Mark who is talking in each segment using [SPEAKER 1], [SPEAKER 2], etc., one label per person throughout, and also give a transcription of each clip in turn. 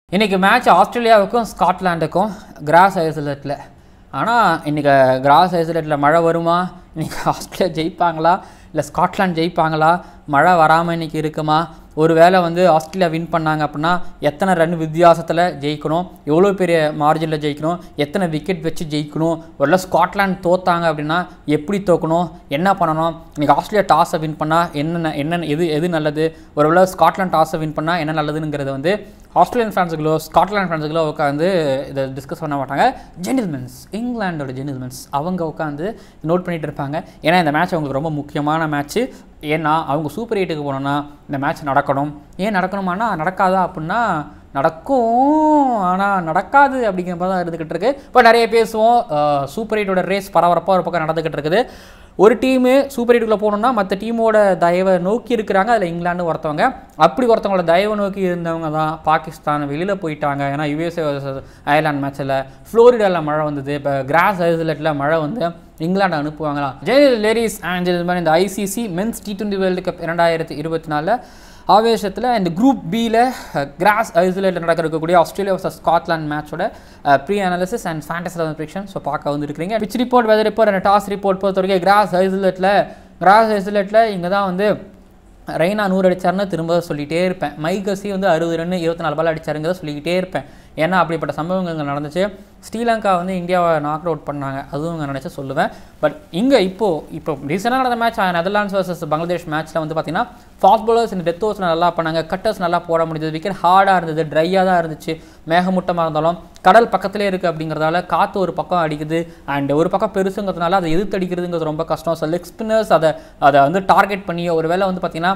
[SPEAKER 1] இன்றைக்கி match ஆஸ்திரேலியாவுக்கும் ஸ்காட்லாண்டுக்கும் cross ஐசோலேட்டில் ஆனால் இன்றைக்கி கிராஸ் ஐசோலேட்டில் மழை வருமா இன்றைக்கி ஆஸ்திரேலியா ஜெயிப்பாங்களா இல்லை ஸ்காட்லாந்து ஜெயிப்பாங்களா மழை வராமல் இன்றைக்கி இருக்குமா ஒருவேளை வந்து ஆஸ்திரேலியா வின் பண்ணாங்க அப்படின்னா எத்தனை ரன் வித்தியாசத்தில் ஜெயிக்கணும் எவ்வளோ பெரிய மார்ஜினில் ஜெயிக்கணும் எத்தனை விக்கெட் வச்சு ஜெயிக்கணும் ஒருவேளை ஸ்காட்லாந்து தோத்தாங்க அப்படின்னா எப்படி தோக்கணும் என்ன பண்ணணும் இன்றைக்கி ஆஸ்திரேலியா டாஸை வின் பண்ணால் என்னென்ன என்னென்ன எது எது நல்லது ஒருவேளை ஸ்காட்லாந்து டாஸை வின் பண்ணால் என்ன நல்லதுங்கிறது வந்து ஆஸ்திரேலியன் ஃபேன்ஸுகளோ ஸ்காட்லாந்து ஃபேன்ஸுகளோ உட்காந்து இதை டிஸ்கஸ் பண்ண மாட்டாங்க ஜென்டில்மென்ஸ் இங்கிலாண்டோட ஜென்டில்மென்ஸ் அவங்க உட்காந்து நோட் பண்ணிட்டு இருப்பாங்க ஏன்னா இந்த மேட்ச் அவங்களுக்கு ரொம்ப முக்கியமான மேட்ச்சு ஏன்னா அவங்க சூப்பர் எயிட்டுக்கு போனோன்னா இந்த மேட்ச் நடக்கணும் ஏன் நடக்கணுமானா நடக்காதா அப்படின்னா நடக்கும் ஆனால் நடக்காது அப்படிங்கிற மாதிரி தான் இருந்துக்கிட்டு இருக்கு இப்போ நிறைய பேசுவோம் சூப்பர் எயிட்டோட ரேஸ் பரபரப்பாக ஒரு பக்கம் நடந்துக்கிட்டு இருக்குது ஒரு டீமு சூப்பர் எயிட்டுக்குள்ளே போகணுன்னா மற்ற டீமோட தயவை நோக்கி இருக்கிறாங்க அதில் இங்கிலாந்து ஒருத்தவங்க அப்படி ஒருத்தவங்களோட தயவை நோக்கி இருந்தவங்க தான் பாகிஸ்தான் வெளியில் போயிட்டாங்க ஏன்னா யுஎஸ்ஏ அயர்லாந்து மேட்ச்சில் ஃப்ளோரிடாவில் மழை வந்தது இப்போ கிராஸ் ஐசோலேட்டில் மழை வந்து இங்கிலாந்து அனுப்புவாங்களா ஜெய் லேடிஸ் அண்ட் ஜென்டில்மேன் இந்த I C C men's T twenty world cup இரண்டாயிரத்தி இருபத்தி நாலில் ஆவேசத்தில் இந்த குரூப் பியில் கிராஸ் ஐசோலேட்டில் நடக்க இருக்கக்கூடிய ஆஸ்திரேலியா வர்சஸ் ஸ்காட்லாந்து மேட்சோட pre analysis and fantasy prediction so பார்க்க வந்துருக்கிறீங்க pitch report weather report and toss report பொறுத்த வரைக்கும் கிராஸ் ஐசோலேட்டில் கிராஸ் ஐசோலேட்டில் இங்கே தான் வந்து ரெய்னா நூறு அடிச்சாருன்னு திரும்ப சொல்லிகிட்டே இருப்பேன் மைகசி வந்து அறுபது ரன் இருபத்தி நாலு பால் அடிச்சாருங்கிறத சொல்லிக்கிட்டே இருப்பேன் ஏன்னா அப்படிப்பட்ட சம்பவங்கள் இங்கே நடந்துச்சு ஸ்ரீலங்கா வந்து இந்தியாவை நாக் அவுட் பண்ணாங்க அதுவும் இங்கே நினச்சி சொல்லுவேன் பட் இங்கே இப்போது இப்போ ரீசெண்டாக நடந்த மேட்ச் நெதர்லாண்ட்ஸ் வர்சஸ் பங்களாதேஷ் மேட்ச்சில் வந்து பார்த்தீங்கன்னா ஃபாஸ்ட் பவுலர்ஸ் இந்த டெத் ஓவர்ஸில் நல்லா பண்ணாங்க கட்டர்ஸ் நல்லா போட முடிஞ்சது விக்கெட் ஹார்டாக இருந்தது ட்ரையாக தான் இருந்துச்சு மேகமூட்டமாக இருந்தாலும் கடல் பக்கத்துலேயே இருக்குது அப்படிங்கிறதால காற்று ஒரு பக்கம் அடிக்குது அண்ட் ஒரு பக்கம் பெருசுங்கிறதுனால அதை எதிர்த்து அடிக்கிறதுங்கிறது ரொம்ப கஷ்டம் ஸோ லெக் ஸ்பின்னர்ஸ் அதை அதை வந்து டார்கெட் பண்ணி ஒரு வேளை வந்து பார்த்தீங்கன்னா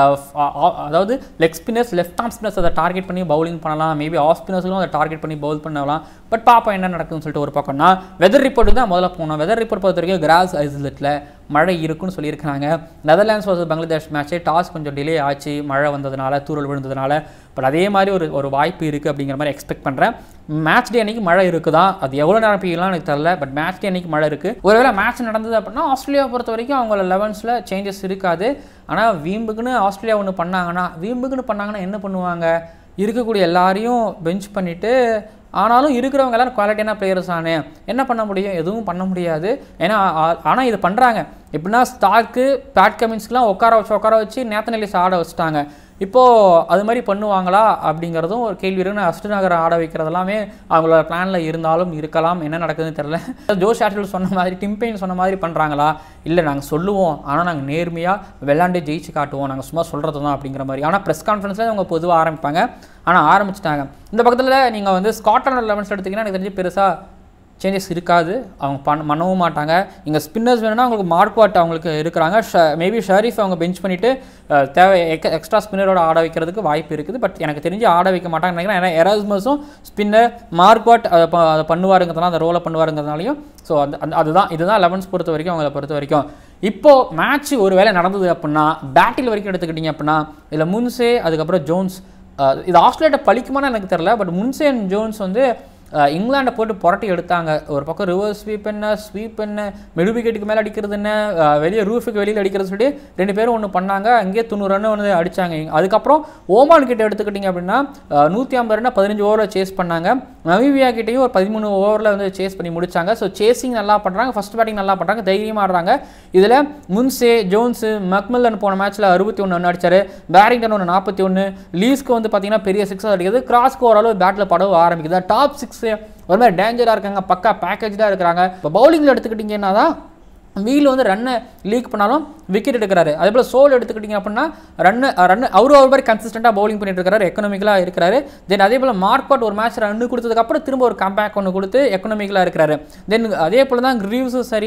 [SPEAKER 1] அதாவது leg spinners left arm spinners அதை டார்கெட் பண்ணி பவுலிங் பண்ணலாம் மேபி ஆஃப் ஸ்பின்னர்ஸ்களும் அதை டார்கெட் பண்ணி பவுல் பண்ணலாம் பட் பாப்பா என்ன நடக்குதுன்னு சொல்லிட்டு ஒரு பக்கம்னா வெதர் ரிப்போர்ட் தான் முதல்ல போகணும் வெதர் ரிப்போர்ட் பொறுத்த வரைக்கும் கிராஸ் ஐஸ்லெட்டில் மழை இருக்குன்னு சொல்லியிருக்காங்க நெதர்லாண்ட்ஸ் வர்சஸ் பங்களாதேஷ் மேட்ச்சே டாஸ் கொஞ்சம் டிலே ஆச்சு மழை வந்ததுனால தூரல் விழுந்ததுனால பட் அதே மாதிரி ஒரு ஒரு வாய்ப்பு இருக்குது அப்படிங்கிற மாதிரி எக்ஸ்பெக்ட் பண்ணுறேன் மேட்ச் டே அன்றைக்கி மழை இருக்குதா அது எவ்வளோ நேரம் பெய்யலாம் எனக்கு தெரில பட் மேட்ச் டே அன்றைக்கி மழை இருக்குது ஒருவேளை மேட்ச் நடந்தது அப்படின்னா ஆஸ்திரேலியா பொறுத்த வரைக்கும் அவங்கள லெவன்ஸில் சேஞ்சஸ் இருக்காது ஆனால் வீம்புக்குன்னு ஆஸ்திரேலியா ஒன்று பண்ணாங்கன்னா வீம்புக்குன்னு பண்ணாங்கன்னா என்ன பண்ணுவாங்க இருக்கக்கூடிய எல்லாரையும் பெஞ்ச் பண்ணிவிட்டு ஆனாலும் இருக்கிறவங்க எல்லாரும் குவாலிட்டியான பிளேயர்ஸ் ஆனே என்ன பண்ண முடியும் எதுவும் பண்ண முடியாது ஏன்னா ஆனால் இது பண்ணுறாங்க எப்படின்னா ஸ்டார்க்கு பேட் கமின்ஸ்க்குலாம் உட்கார வச்சு உட்கார வச்சு நேத்தன் எலிஸ் ஆட வச்சுட்டாங்க இப்போது அது மாதிரி பண்ணுவாங்களா அப்படிங்கிறதும் ஒரு கேள்வி இருக்குன்னு அஸ்ட் நகரை ஆட வைக்கிறது எல்லாமே அவங்களோட பிளானில் இருந்தாலும் இருக்கலாம் என்ன நடக்குதுன்னு தெரில ஜோஷ் ஆட்டில் சொன்ன மாதிரி டிம்பெயின் சொன்ன மாதிரி பண்ணுறாங்களா இல்லை நாங்கள் சொல்லுவோம் ஆனால் நாங்கள் நேர்மையாக விளாண்டு ஜெயிச்சு காட்டுவோம் நாங்கள் சும்மா சொல்கிறது தான் அப்படிங்கிற மாதிரி ஆனால் ப்ரெஸ் கான்ஃபரன்ஸில் அவங்க பொதுவாக ஆரம்பிப்பாங்க ஆனால் ஆரம்பிச்சிட்டாங்க இந்த பக்கத்தில் நீங்கள் வந்து ஸ்காட்லாண்ட் லெவன்ஸ் எடுத்திங்கன்னா எனக்கு தெரிஞ்சு பெருசாக சேஞ்சஸ் இருக்காது அவங்க பண்ண பண்ணவும் மாட்டாங்க இங்கே ஸ்பின்னர்ஸ் வேணும்னா அவங்களுக்கு மார்க்வாட் அவங்களுக்கு இருக்கிறாங்க ஷ மேபி ஷரீஃப் அவங்க பெஞ்ச் பண்ணிவிட்டு தேவை எக் எக்ஸ்ட்ரா ஸ்பின்னரோட ஆட வைக்கிறதுக்கு வாய்ப்பு இருக்குது பட் எனக்கு தெரிஞ்சு ஆட வைக்க மாட்டாங்கன்னு நினைக்கிறேன் ஏன்னா எராஸ்மஸும் ஸ்பின்னர் மார்க்வாட் அதை ப அதை பண்ணுவாருங்கிறதுனால அந்த ரோலை பண்ணுவாருங்கிறதுனாலையும் ஸோ அந்த அந்த அதுதான் இதுதான் லெவன்ஸ் பொறுத்த வரைக்கும் அவங்கள பொறுத்த வரைக்கும் இப்போது மேட்ச் ஒரு வேளை நடந்தது அப்படின்னா பேட்டில் வரைக்கும் எடுத்துக்கிட்டிங்க அப்படின்னா இதில் முன்சே அதுக்கப்புறம் ஜோன்ஸ் இது ஆஸ்திரேலியா பழிக்குமான்னு எனக்கு தெரில பட் முன்சே அண்ட் ஜோன்ஸ் வந்து இங்கிலாண்டை போட்டு புரட்டி எடுத்தாங்க ஒரு பக்கம் ரிவர்ஸ் ஸ்வீப் என்ன ஸ்வீப் என்ன மிடு விக்கெட்டுக்கு மேலே அடிக்கிறது என்ன வெளியே ரூஃபுக்கு வெளியில் அடிக்கிறது சொல்லி ரெண்டு பேரும் ஒன்று பண்ணாங்க அங்கேயே தொண்ணூறு ரன் வந்து அடித்தாங்க அதுக்கப்புறம் ஓமான் கிட்ட எடுத்துக்கிட்டிங்க அப்படின்னா நூற்றி ஐம்பது ரன் பதினஞ்சு ஓவரில் சேஸ் பண்ணாங்க நமீபியா கிட்டேயும் ஒரு பதிமூணு ஓவரில் வந்து சேஸ் பண்ணி முடிச்சாங்க ஸோ சேசிங் நல்லா பண்ணுறாங்க ஃபஸ்ட் பேட்டிங் நல்லா பண்ணுறாங்க தைரியமாக ஆடுறாங்க இதில் முன்சே ஜோன்ஸு மக்மில்லன் போன மேட்ச்சில் அறுபத்தி ஒன்று ஒன்று அடிச்சார் பேரிங்டன் ஒன்று நாற்பத்தி ஒன்று லீஸ்க்கு வந்து பார்த்தீங்கன்னா பெரிய சிக்ஸ் அடிக்கிறது கிராஸ்க்கு ஓரளவு பேட்டில் படவும் ஆரம்பிக்குது டாப் சிக்ஸ் ஒரு மாதிரி டேஞ்சராக இருக்காங்க பக்கா பேக்கேஜாக இருக்கிறாங்க இப்போ பவுலிங்கில் எடுத்துக்கிட்டிங்கன்னா தான் வீல் வந்து ரன்னை லீக் பண்ணாலும் விக்கெட் எடுக்கிறாரு அதே போல் சோல் எடுத்துக்கிட்டிங்க அப்படின்னா ரன்னு ரன் அவரும் ஒரு மாதிரி கன்சிஸ்டண்ட்டாக பவுலிங் பண்ணிட்டு இருக்காரு எக்கனாமிக்கலாக இருக்கிறாரு தென் அதே போல் மார்க்பாட் ஒரு மேட்ச் ரன்னு கொடுத்ததுக்கப்புறம் திரும்ப ஒரு கம்பேக் ஒன்று கொடுத்து எக்கனாமிக்கலாக இருக்கிறாரு தென் அதே போல் தான் ரிவ்ஸும் சரி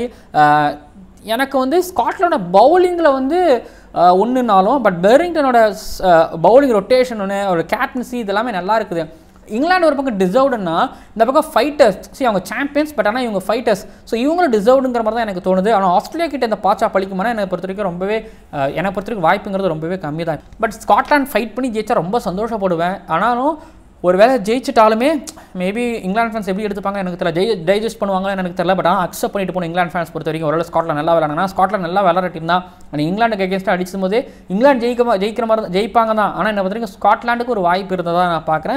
[SPEAKER 1] எனக்கு வந்து ஸ்காட்லாண்டோட பவுலிங்கில் வந்து ஒன்றுனாலும் பட் பெரிங்டனோட பவுலிங் ரொட்டேஷன் ஒன்று ஒரு கேப்டன்சி இதெல்லாமே நல்லா இருக்குது இங்கிலாந்து ஒரு பக்கம் டிசர்வ்டுன்னா இந்த பக்கம் ஃபைட்டர்ஸ் சரி அவங்க சாம்பியன்ஸ் பட் ஆனால் இவங்க ஃபைட்டர்ஸ் ஸோ இவங்களும் டிசர்வ்டுங்கிற மாதிரி தான் எனக்கு தோணுது ஆனால் ஆஸ்திரேலியா கிட்ட இந்த பாச்சா பழிக்குமானா எனக்கு பொறுத்த வரைக்கும் ரொம்பவே என்னை பொறுத்த வரைக்கும் வாய்ப்புங்கிறது ரொம்பவே கம்மி தான் பட் ஸ்காட்லாண்ட் ஃபைட் பண்ணி ஜெயிச்சா ரொம்ப சந்தோஷப்படுவேன் ஆனாலும் ஒரு வேளை ஜெயிச்சிட்டாலுமே மேபி இங்கிலாந்து ஃபேன்ஸ் எப்படி எடுத்துப்பாங்க எனக்கு தெரியல ஜெய் டைஜஸ்ட் பண்ணுவாங்க எனக்கு தெரியல பட் ஆனால் அக்செப்ட் பண்ணிட்டு போன இங்கிலாந்து ஃபேன்ஸ் பொறுத்த வரைக்கும் ஒரு ஸ்காட்லாண்ட் நல்லா விளாடுனா ஸ்காட்லாண்ட் நல்லா விளாட்ட்டு தான் ஆனால் இங்கிலாந்துக்கு அகேன்ஸ்டாக அடிச்சும் போது இங்கிலாந்து ஜெயிக்க ஜெயிக்கிற மாதிரி ஜெயிப்பாங்க தான் ஆனால் என்ன பொறுத்த வரைக்கும் ஸ்காட்லாண்டுக்கு ஒரு வாய்ப்பு இருந்ததாக நான் பார்க்குறேன்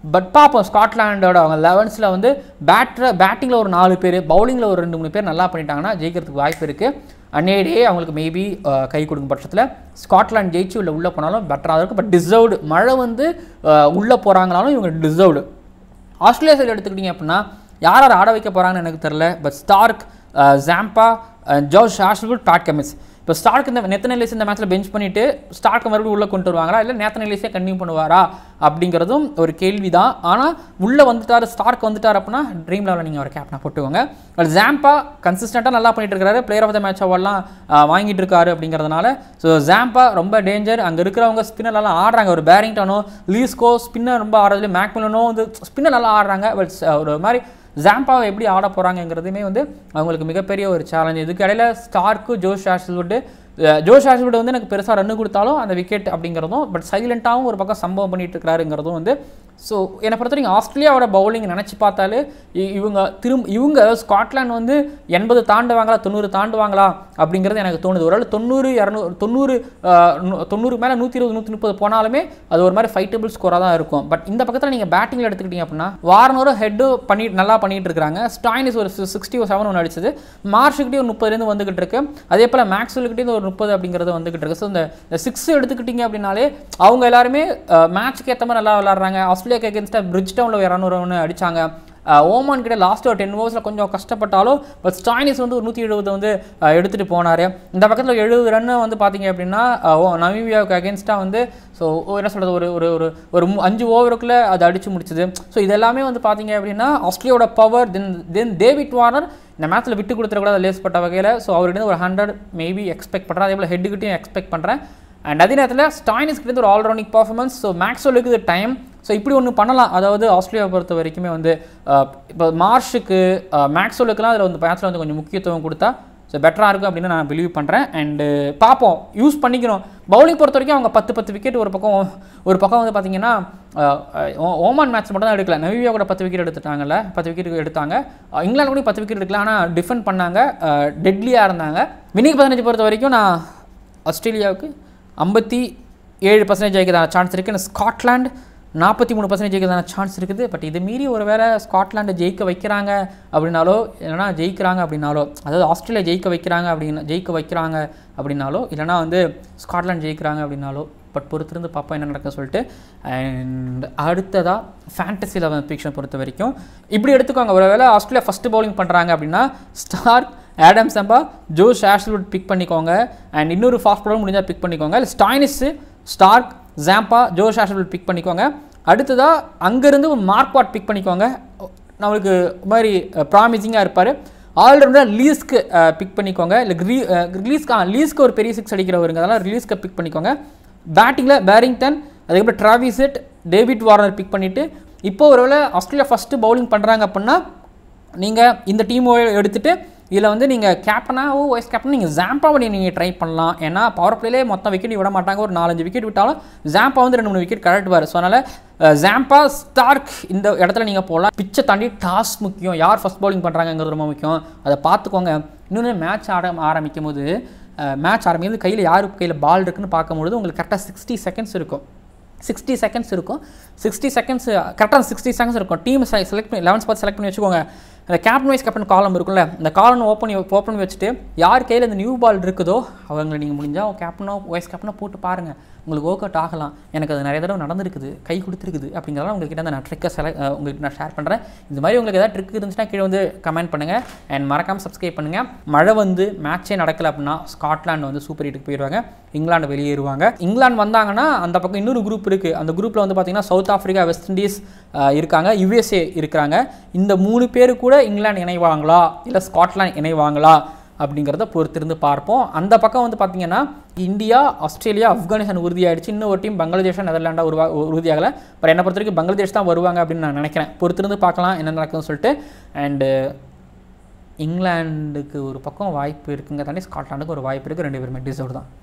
[SPEAKER 1] பட் பார்ப்போம் ஸ்காட்லாண்டோட அவங்க லெவன்ஸில் வந்து பேட்டரை பேட்டிங்கில் ஒரு நாலு பேர் பவுலிங்கில் ஒரு ரெண்டு மூணு பேர் நல்லா பண்ணிட்டாங்கன்னா ஜெயிக்கிறதுக்கு வாய்ப்பு இருக்குது அன்னேடே அவங்களுக்கு மேபி கை கொடுக்கும் பட்சத்தில் ஸ்காட்லாண்ட் ஜெயிச்சு உள்ள உள்ளே போனாலும் பெட்டராக இருக்கும் பட் டிசர்வ்டு மழை வந்து உள்ளே போகிறாங்கனாலும் இவங்க டிசர்வ்டு ஆஸ்திரேலியா சைடு எடுத்துக்கிட்டிங்க அப்படின்னா யார் யார் ஆட வைக்க போகிறாங்கன்னு எனக்கு தெரில but Starc Zampa Josh Hazlewood Pat Cummins இப்போ ஸ்டார்க் இந்த நெத்தன் எலிஸ் இந்த மேட்ச்சில் பெஞ்ச் பண்ணிவிட்டு ஸ்டார்க் மறுபடியும் உள்ளே கொண்டு வருவாங்களா இல்லை நேத்தன் எலிஸே கண்டினியூ பண்ணுவாரா அப்படிங்கிறதும் ஒரு கேள்வி தான் ஆனால் உள்ளே வந்துட்டார் ஸ்டார்க் வந்துட்டார் அப்படின்னா ட்ரீம் லெவலில் நீங்கள் ஒரு கேப்டனாக போட்டுக்கோங்க பட் ஜாம்பா கன்சிஸ்டண்ட்டாக நல்லா பண்ணிட்டு இருக்காரு பிளேயர் ஆஃப் த மேட்ச் அவார்ட்லாம் வாங்கிட்டு இருக்காரு அப்படிங்கிறதுனால ஸோ ஜாம்பா ரொம்ப டேஞ்சர் அங்கே இருக்கிறவங்க ஸ்பின்னர்லாம் ஆடுறாங்க ஒரு பேரிங்டனோ லீஸ்கோ ஸ்பின்னர் ரொம்ப ஆடுறதுல மேக்மிலனோ வந்து ஸ்பின்னர் நல்லா ஆடுறாங்க பட் ஒரு மாதிரி ஜாம்பாவை எப்படி ஆட போகிறாங்கங்கிறதுமே வந்து அவங்களுக்கு மிகப்பெரிய ஒரு சேலஞ்ச் இதுக்கு இடையில ஸ்டார்க்கு ஜோஷ் ஆஷ்வுட்டு ஜோஷ் ஆஷ்வுட் வந்து எனக்கு பெருசாக ரன்னு கொடுத்தாலும் அந்த விக்கெட் அப்படிங்கிறதும் பட் சைலண்ட்டாகவும் ஒரு பக்கம் சம்பவம் பண்ணிட்டு இருக்கிறாருங்கிறதும் வந்து ஸோ என்னை பொறுத்த வரைக்கும் ஆஸ்திரேலியாவோட பவுலிங் நினச்சி பார்த்தாலே இ- இவங்க திரும்ப இவங்க ஸ்காட்லாந்து வந்து எண்பது தாண்டுவாங்களா தொண்ணூறு தாண்டுவாங்களா அப்படிங்கிறது எனக்கு தோணுது ஒரு தொண்ணூறு இரநூறு தொண்ணூறு ஆஹ், நூ- தொண்ணூறு மேலே நூற்றி இருபது நூற்றி முப்பது போனாலுமே அது ஒரு மாதிரி ஃபைட்டபிள் ஸ்கோராக தான் இருக்கும் பட் இந்த பக்கத்தில் நீங்கள் பேட்டிங்கில் எடுத்துக்கிட்டீங்க அப்படின்னா வார்னரும் ஹெட்டு பண்ணி நல்லா பண்ணிட்டு இருக்காங்க ஸ்டாயினிஸ் ஒரு சிக்ஸ்டி ஒரு செவன் ஒன்று அடிச்சது மார்ஷுக்கிட்டே ஒரு முப்பதுலேருந்து வந்துகிட்டு இருக்கு அதே போல் மேக்ஸ்வெல்கிட்டே ஒரு முப்பது அப்படிங்கிறது வந்துகிட்டு இருக்கு ஸோ இந்த சிக்ஸ் எடுத்துக்கிட்டீங்க அப்படின்னாலே அவங்க எல்லாருமே மேட்ச்க்கு ஏற்ற மாதிரி நல்லா விளாட்றாங்க ஆஸ்திரேலியாக்கு அகேன்ஸ்டாக பிரிட்ஜ் டவுனில் இரநூறு ஒன்று அடிச்சாங்க அஹ் ஓமான் கிட்ட லாஸ்ட் ஒரு டென் ஓவர்ஸில் கொஞ்சம் கஷ்டப்பட்டாலும் பட் ஸ்டாயினிஸ் வந்து ஒரு நூற்றி எழுபது வந்து அஹ், எடுத்துகிட்டு போனார் இந்த பக்கத்தில் எழுபது ரன்னு வந்து பார்த்தீங்க அப்படின்னா அஹ், ஓ நமீபியாவுக்கு அகேன்ஸ்டாக வந்து ஸோ என்ன சொல்கிறது ஒரு ஒரு ஒரு ஒரு மு- அஞ்சு ஓவருக்குள்ளே அது அடிச்சு முடிச்சுது ஸோ இதெல்லாமே வந்து பார்த்தீங்க அப்படின்னா ஆஸ்திரேலியாவோட power then then David Warner இந்த மேட்ச்சில் விட்டு கொடுத்துடக்கூடாது லேஸ்பட்ட வகையில் ஸோ அவர்கிட்ட ஒரு ஹண்ட்ரட் மேபி எக்ஸ்பெக்ட் பண்ணுறேன் அதே போல் ஹெட்டுக்கிட்டையும் எக்ஸ்பெக்ட் பண்ணுறேன் அண்ட் அதே நேரத்தில் ஸ்டாயினிஸ் கிட்ட ஒரு ஆல்ரவுண்டிங் பர்ஃபார்மன்ஸ் ஸோ மேக்ஸ்வெலுக்கு இது டைம் ஸோ இப்படி ஒன்று பண்ணலாம் அதாவது ஆஸ்திரேலியாவை பொறுத்த வரைக்குமே வந்து அஹ், இப்போ மார்ஷுக்கு மேக்ஸ்வெலுக்குலாம் அதில் வந்து மேட்ச்சில் வந்து கொஞ்சம் முக்கியத்துவம் கொடுத்தா ஸோ பெட்டராக இருக்கும் அப்படின்னு நான் பிலீவ் பண்ணுறேன் அண்டு பார்ப்போம் யூஸ் பண்ணிக்கணும் பவுலிங் பொறுத்த வரைக்கும் அவங்க பத்து பத்து விக்கெட் ஒரு பக்கம் ஒரு பக்கம் வந்து பார்த்தீங்கன்னா அஹ், ஓ- ஓமான் மேட்ச் மட்டும் தான் எடுக்கல நவியா கூட பத்து விக்கெட் எடுத்துட்டாங்கல்ல பத்து விக்கெட் எடுத்தாங்க அஹ், இங்கிலாந்து கூட பத்து விக்கெட் எடுக்கல ஆனால் டிஃபெண்ட் பண்ணாங்க டெட்லியாக இருந்தாங்க வினிக் பதினஞ்சு பொறுத்த வரைக்கும் நான் ஆஸ்திரேலியாவுக்கு ஐம்பத்தி ஏழு பர்சன்டேஜ் ஜெயிக்கிறதான சான்ஸ் இருக்குது ஸ்காட்லாந்து நாற்பத்தி மூணு பர்சன்டேஜ் ஜெயிக்கிறதான சான்ஸ் இருக்குது பட் இது மீறி ஒரு வேளை ஸ்காட்லாண்டை ஜெயிக்க வைக்கிறாங்க அப்படின்னாலோ இல்லைனா ஜெயிக்கிறாங்க அப்படின்னாலோ அதாவது ஆஸ்திரேலியா ஜெயிக்க வைக்கிறாங்க அப்படின்னா ஜெயிக்க வைக்கிறாங்க அப்படின்னாலோ இல்லைனா வந்து ஸ்காட்லாந்து ஜெயிக்கிறாங்க அப்படின்னாலோ பட் பொறுத்திருந்து பார்ப்போம் என்ன நடக்குன்னு சொல்லிட்டு அண்ட் அடுத்ததாக ஃபேண்டசி லெவன் பிக்ஷன் பொறுத்த வரைக்கும் இப்படி எடுத்துக்கோங்க ஒரு வேளை ஆஸ்திரேலியா ஃபஸ்ட்டு பவுலிங் பண்ணுறாங்க அப்படின்னா Starc Adam Zampa Josh Hazlewood pick பண்ணிக்கோங்க அண்ட் இன்னொரு ஃபாஸ்ட் பவுலர் முடிஞ்சால் பிக் பண்ணிக்கோங்க இல்லை ஸ்டாயினிஸு Starc Zampa Josh Hazlewood pick பண்ணிக்கோங்க அடுத்ததாக அங்கேருந்து மார்க்வாட் பிக் பண்ணிக்கோங்க நம்மளுக்கு ஒரு மாதிரி ப்ராமிசிங்காக இருப்பார் ஆல்ரவுண்டர் லீஸ்க்கு பிக் பண்ணிக்கோங்க இல்லை க்ரீ லீஸ்க்கு லீஸ்க்கு ஒரு பெரிய சிக்ஸ் அடிக்கிறவருங்க அதெல்லாம் ரிலீஸ்க்கு பிக் பண்ணிக்கோங்க பேட்டிங்கில் பேரிங்டன் அதுக்கப்புறம் டிராவிசெட் டேவிட் வார்னர் பிக் பண்ணிவிட்டு இப்போ ஒருவேளை ஆஸ்திரேலியா ஃபஸ்ட்டு பவுலிங் பண்ணுறாங்க அப்படின்னா நீங்கள் இந்த டீம் எடுத்துகிட்டு இதில் வந்து நீங்கள் கேப்டனாகவோ வைஸ் கேப்டன் நீங்கள் ஜாம்பாவை நீங்கள் ட்ரை பண்ணலாம் ஏன்னா பவர் பிளேலே மொத்தம் விக்கெட் விட மாட்டாங்க ஒரு நாலஞ்சு விக்கெட் விட்டாலும் ஜாம்பா வந்து ரெண்டு மூணு விக்கெட் கரெக்டுவார் ஸோ அதனால் ஜாம்பா ஸ்டார்க் இந்த இடத்துல நீங்கள் போகலாம் பிச்சை தாண்டி டாஸ் முக்கியம் யார் ஃபஸ்ட் பவுலிங் பண்ணுறாங்கங்கிறது ரொம்ப முக்கியம் அதை பார்த்துக்கோங்க இன்னொன்று மேட்ச் ஆட ஆரம்பிக்கும் போது மேட்ச் ஆரம்பிக்கும் கையில் யார் கையில் பால் இருக்குன்னு பார்க்கும்பொழுது உங்களுக்கு கரெக்டாக சிக்ஸ்டி செகண்ட்ஸ் இருக்கும் சிக்ஸ்டி செகண்ட்ஸ் இருக்கும் சிக்ஸ்டி செகண்ட்ஸ் கரெக்டாக சிக்ஸ்டி செகண்ட்ஸ் இருக்கும் டீம் செலக்ட் பண்ணி லெவன்ஸ் பார்த்து செலக்ட் பண்ணி வச்சுக்கோங்க அந்த கேப்டன் வைஸ் கேப்டன் காலம் இருக்குல்ல அந்த காலம் ஓப்பன் ஓப்பன் பண்ணி வச்சுட்டு யார் கையில் இந்த நியூ பால் இருக்குதோ அவங்களை நீங்கள் முடிஞ்சால் கேப்டனோ வைஸ் கேப்டனோ போட்டு பாருங்கள் உங்களுக்கு ஒர்க் அவுட் ஆகலாம் எனக்கு அது நிறைய தடவை நடந்திருக்குது கை கொடுத்துருக்குது அப்படிங்கிறத உங்கள்கிட்ட நான் ட்ரிக்கை செல உங்களுக்கு நான் ஷேர் பண்ணுறேன் இந்த மாதிரி உங்களுக்கு ஏதாவது ட்ரிக் இருந்துச்சுன்னா கீழே வந்து கமெண்ட் பண்ணுங்கள் அண்ட் மறக்காமல் சப்ஸ்கிரைப் பண்ணுங்கள் மழை வந்து மேட்சே நடக்கலை அப்படின்னா ஸ்காட்லாந்து வந்து சூப்பர் ஹீட்டுக்கு போயிடுவாங்க இங்கிலாந்து வெளியேறுவாங்க இங்கிலாந்து வந்தாங்கன்னா அந்த பக்கம் இன்னொரு குரூப் இருக்குது அந்த குரூப்பில் வந்து பார்த்தீங்கன்னா சவுத் ஆஃப்ரிக்கா வெஸ்ட் இண்டீஸ் அஹ், இருக்காங்க யுஎஸ்ஏ இருக்கிறாங்க இந்த மூணு பேர் கூட இங்கிலாந்து இணைவாங்களா இல்லை ஸ்காட்லாந்து இணைவாங்களா அப்படிங்கிறத பொறுத்திருந்து பார்ப்போம் அந்த பக்கம் வந்து பார்த்தீங்கன்னா இந்தியா ஆஸ்திரேலியா ஆப்கானிஸ்தான் உறுதியாயிடுச்சு இன்னும் ஒரு டீம் பங்களாதேஷா நெதர்லாண்டா உருவா உறுதியாகலை பட் என்னை பொறுத்த வரைக்கும் பங்களாதேஷ் தான் வருவாங்க அப்படின்னு நான் நினைக்கிறேன் பொறுத்திருந்து பார்க்கலாம் என்ன நடக்குதுன்னு சொல்லிட்டு அண்டு இங்கிலாந்துக்கு ஒரு பக்கம் வாய்ப்பு இருக்குங்க தாண்டி ஸ்காட்லாண்டுக்கு ஒரு வாய்ப்பு இருக்குது ரெண்டு பேருமே டிசர்வ் தான்